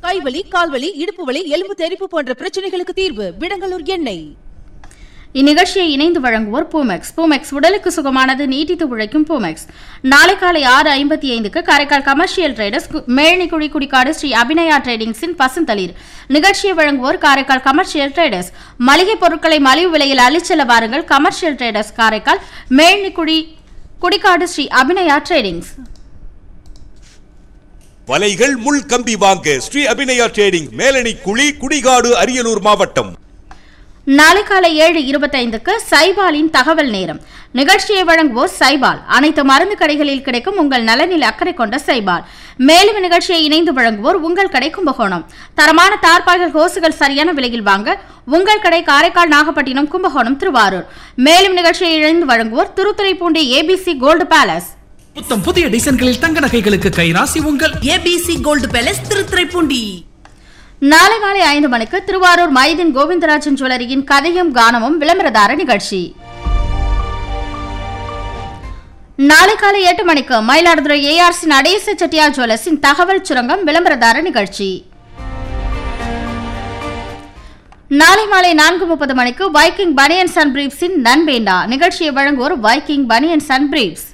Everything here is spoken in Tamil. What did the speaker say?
கைவலி கால்வலி இடுப்பு வலி எலும்பு தெறிப்பு போன்ற பிரச்சனைகளுக்கு தீர்வு விடங்கலூர் எண்ணெய் இந்நிகழ்ச்சியை இணைந்து வழங்குவோர் பூமெக்ஸ் பூமெக்ஸ் உடலுக்கு சுகமானது நீட்டித்து உழைக்கும் பூமெக்ஸ் நாளை காலை ஆறு ஐம்பத்தி ஐந்துக்கு காரைக்கால் கமர்ஷியல் ட்ரேடர்ஸ் கு- மேழ்நிக்குழி குடிக்காடு ஸ்ரீ அபிநயா ட்ரேடிங்ஸின் பசுந்தளிர் நிகழ்ச்சியை வழங்குவோர் காரைக்கால் கமர்ஷியல் ட்ரேடர்ஸ் மளிகை பொருட்களை மலிவு விலையில் அள்ளிச்செல்ல வாருங்கள் commercial traders Karaikal Melnikkuzhi Kudikadu Sri Abinaya tradings வலைகள் முள் கம்பி வாங்க ஸ்ரீ அபிநயா ட்ரேடிங் மேலணி குழி குடிகாடு அரியலூர் மாவட்டம் நாளை காலை ஏழு இருபத்தைந்துக்கு சைபாலின் தகவல் நேரம் நிகழ்ச்சியை வழங்குவோர் சைபால் அனைத்து மருந்து கடைகளில் கிடைக்கும் உங்கள் நலனில் அக்கறை கொண்ட சைபால் மேலும் நிகழ்ச்சியை இணைந்து வழங்குவோர் உங்கள் கடை கும்பகோணம் தரமான தார்பாய்கள் ஹோசுகள் சரியான விலையில் வாங்க உங்கள் கடை காரைக்கால் நாகப்பட்டினம் கும்பகோணம் திருவாரூர் மேலும் நிகழ்ச்சியை இணைந்து வழங்குவோர் திருத்துறைப்பூண்டி ஏபிசி கோல்டு பேலஸ் புத்தம் புதிய டிசைன்களில் தங்க நகைகளுக்கு கைராசி உங்கள் ஏபிசி கோல்டு பேலஸ் திருத்துறைப்பூண்டி நாளை மாலை ஐந்து மணிக்கு திருவாரூர் மைதீன் கோவிந்தராஜன் ஜுவல்லரியின் கதையும் கானமும் விளம்பரதார நிகழ்ச்சி நாளை காலை எட்டு மணிக்கு மயிலாடுதுறை ஏஆர்சி நடேச செட்டியார் ஜுவல்லர்ஸின் தகவல் சுரங்கம் விளம்பரதார நிகழ்ச்சி நாளை மாலை நான்கு முப்பது மணிக்கு வைக்கிங் பனியன் சன் பிரீப்ஸின் நன்வேண்டா நிகழ்ச்சியை வழங்குவோர் வைக்கிங் பனியன் சன் பிரீப்ஸ்